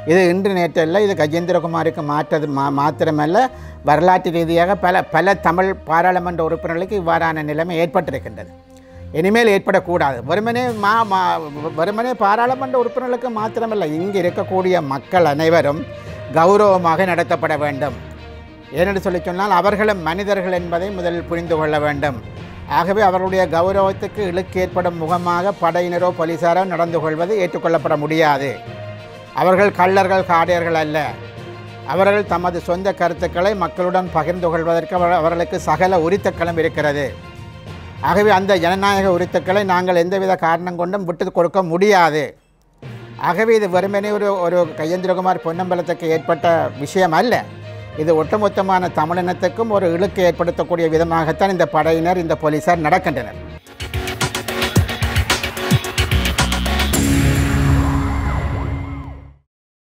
இது இன்று நேற்றல்ல இது கஜேந்திரகுமாருக்கு மாற்றது மா மாத்திரமல்ல வரலாற்று ரீதியாக பல பல தமிழ் பாராளுமன்ற உறுப்பினர்களுக்கு இவ்வாறான நிலைமை ஏற்பட்டிருக்கின்றது இனிமேல் ஏற்படக்கூடாது வெறுமனே மா மா வெறுமனே பாராளுமன்ற உறுப்பினர்களுக்கு மாத்திரமல்ல இங்கு இருக்கக்கூடிய மக்கள் அனைவரும் கௌரவமாக நடத்தப்பட வேண்டும் ஏனென்று சொல்லி சொன்னால் அவர்களும் மனிதர்கள் என்பதை முதலில் புரிந்து கொள்ள வேண்டும் ஆகவே அவர்களுடைய கௌரவத்துக்கு இழுக்கு ஏற்படும் முகமாக படையினரோ போலீசாரோ நடந்து கொள்வது ஏற்றுக்கொள்ளப்பட முடியாது அவர்கள் கள்ளர்கள் காடையர்கள் அல்ல அவர்கள் தமது சொந்த கருத்துக்களை மக்களுடன் பகிர்ந்து கொள்வதற்கு அவர்- அவர்களுக்கு சகல உரித்துக்களும் இருக்கிறது ஆகவே அந்த ஜனநாயக உரித்துக்களை நாங்கள் எந்தவித காரணம் கொண்டும் விட்டு கொடுக்க முடியாது ஆகவே இது வெறுமனே ஒரு ஒரு கையேந்திரகுமார் பொன்னம்பலத்துக்கு ஏற்பட்ட விஷயம் அல்ல இது ஒட்டுமொத்தமான தமிழினத்துக்கும் ஒரு இழுக்கு ஏற்படுத்தக்கூடிய விதமாகத்தான் இந்த படையினர் இந்த போலீசார் நடக்கின்றனர்